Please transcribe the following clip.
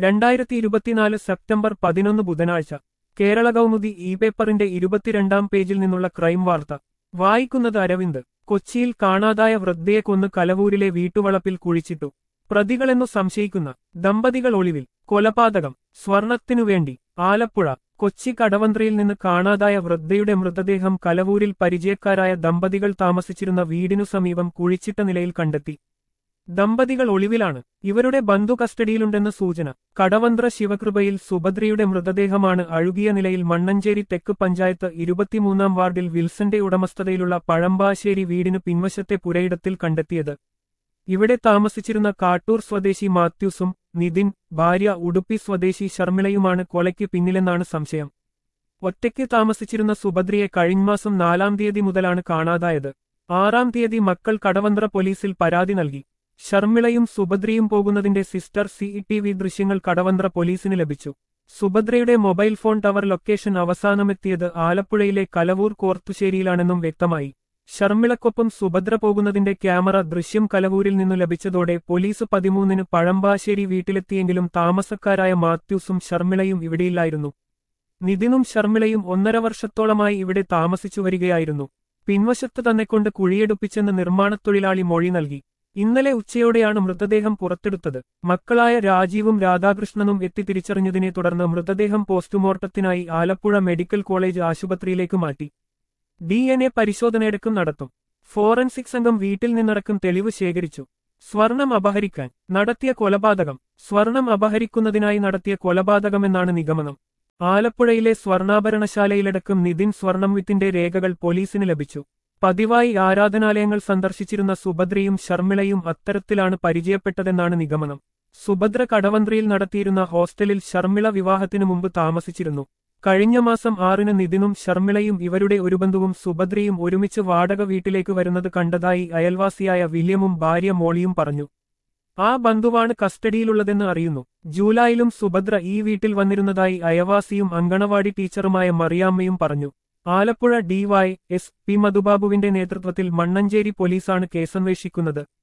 രണ്ടായിരത്തി ഇരുപത്തിനാല് സെപ്റ്റംബർ പതിനൊന്ന് ബുധനാഴ്ച കേരള കൗമുദി ഇ പേപ്പറിന്റെ ഇരുപത്തിരണ്ടാം പേജിൽ നിന്നുള്ള ക്രൈം വാർത്ത വായിക്കുന്നത് അരവിന്ദ് കൊച്ചിയിൽ കാണാതായ വൃദ്ധയെ കൊന്ന് കലവൂരിലെ വീട്ടുവളപ്പിൽ കുഴിച്ചിട്ടു പ്രതികളെന്നു സംശയിക്കുന്ന ദമ്പതികൾ ഒളിവിൽ കൊലപാതകം സ്വർണത്തിനുവേണ്ടി ആലപ്പുഴ കൊച്ചി കടവന്ത്രയിൽ നിന്ന് കാണാതായ വൃദ്ധയുടെ മൃതദേഹം കലവൂരിൽ പരിചയക്കാരായ ദമ്പതികൾ താമസിച്ചിരുന്ന വീടിനു സമീപം കുഴിച്ചിട്ട നിലയിൽ കണ്ടെത്തി ദമ്പതികൾ ഒളിവിലാണ് ഇവരുടെ ബന്ധു കസ്റ്റഡിയിലുണ്ടെന്ന് സൂചന കടവന്ത്ര ശിവകൃപയിൽ സുഭദ്രയുടെ മൃതദേഹമാണ് അഴുകിയ നിലയിൽ മണ്ണഞ്ചേരി തെക്ക് പഞ്ചായത്ത് ഇരുപത്തിമൂന്നാം വാർഡിൽ വിൽസന്റെ ഉടമസ്ഥതയിലുള്ള പഴമ്പാശ്ശേരി വീടിന് പിൻവശത്തെ പുരയിടത്തിൽ കണ്ടെത്തിയത് ഇവിടെ താമസിച്ചിരുന്ന കാട്ടൂർ സ്വദേശി മാത്യൂസും നിതിൻ ഭാര്യ ഉടുപ്പി സ്വദേശി ശർമിളയുമാണ് കൊലയ്ക്ക് പിന്നിലെന്നാണ് സംശയം ഒറ്റയ്ക്ക് താമസിച്ചിരുന്ന സുഭദ്രയെ കഴിഞ്ഞമാസം നാലാം തീയതി മുതലാണ് കാണാതായത് ആറാം തീയതി മക്കൾ കടവന്ത്ര പോലീസിൽ പരാതി നൽകി ശർമിളയും സുഭദ്രയും പോകുന്നതിന്റെ സിസ്റ്റർ സിഇടിവി ദൃശ്യങ്ങൾ കടവന്ത്ര പോലീസിന് ലഭിച്ചു സുഭദ്രയുടെ മൊബൈൽ ഫോൺ ടവർ ലൊക്കേഷൻ അവസാനമെത്തിയത് ആലപ്പുഴയിലെ കലവൂർ കോർത്തുശ്ശേരിയിലാണെന്നും വ്യക്തമായി ശർമിളക്കൊപ്പം സുഭദ്ര പോകുന്നതിന്റെ ക്യാമറ ദൃശ്യം കലവൂരിൽ നിന്നു ലഭിച്ചതോടെ പോലീസ് പതിമൂന്നിന് പഴമ്പാശ്ശേരി വീട്ടിലെത്തിയെങ്കിലും താമസക്കാരായ മാത്യൂസും ശർമിളയും ഇവിടെയില്ലായിരുന്നു നിതിനും ശർമിളയും ഒന്നര വർഷത്തോളമായി ഇവിടെ താമസിച്ചു വരികയായിരുന്നു പിൻവശത്ത് തന്നെക്കൊണ്ട് കുഴിയെടുപ്പിച്ചെന്ന് നിർമ്മാണത്തൊഴിലാളി മൊഴി നൽകി ഇന്നലെ ഉച്ചയോടെയാണ് മൃതദേഹം പുറത്തെടുത്തത് മക്കളായ രാജീവും രാധാകൃഷ്ണനും എത്തി തിരിച്ചറിഞ്ഞതിനെ തുടർന്ന് മൃതദേഹം പോസ്റ്റ്മോർട്ടത്തിനായി ആലപ്പുഴ മെഡിക്കൽ കോളേജ് ആശുപത്രിയിലേക്ക് മാറ്റി ഡി എൻ എ പരിശോധനയടക്കം നടത്തും ഫോറൻസിക് സംഘം വീട്ടിൽ നിന്നടക്കം തെളിവ് ശേഖരിച്ചു സ്വർണം അപഹരിക്കാൻ നടത്തിയ കൊലപാതകം സ്വർണം അപഹരിക്കുന്നതിനായി നടത്തിയ കൊലപാതകമെന്നാണ് നിഗമനം ആലപ്പുഴയിലെ സ്വർണ്ണാഭരണശാലയിലടക്കം നിതിൻ സ്വർണം വിത്തിന്റെ രേഖകൾ പോലീസിന് ലഭിച്ചു പതിവായി ആരാധനാലയങ്ങൾ സന്ദർശിച്ചിരുന്ന സുഭദ്രയും ശർമിളയും അത്തരത്തിലാണ് പരിചയപ്പെട്ടതെന്നാണ് നിഗമനം സുഭദ്ര കടവന്ത്രയിൽ നടത്തിയിരുന്ന ഹോസ്റ്റലിൽ ശർമിള വിവാഹത്തിനു മുമ്പ് താമസിച്ചിരുന്നു കഴിഞ്ഞ മാസം ആറിന് നിതിനും ശർമിളയും ഇവരുടെ ഒരു ബന്ധുവും സുഭദ്രയും ഒരുമിച്ച് വാടക വീട്ടിലേക്ക് വരുന്നത് കണ്ടതായി അയൽവാസിയായ വില്യമും ഭാര്യ മോളിയും പറഞ്ഞു ആ ബന്ധുവാണ് കസ്റ്റഡിയിലുള്ളതെന്ന് അറിയുന്നു ജൂലൈയിലും സുഭദ്ര ഈ വീട്ടിൽ വന്നിരുന്നതായി അയവാസിയും അങ്കണവാടി ടീച്ചറുമായ മറിയാമ്മയും പറഞ്ഞു ആലപ്പുഴ ഡിവൈ എസ് പി മധുബാബുവിന്റെ നേതൃത്വത്തിൽ മണ്ണഞ്ചേരി പോലീസാണ് കേസന്വേഷിക്കുന്നത്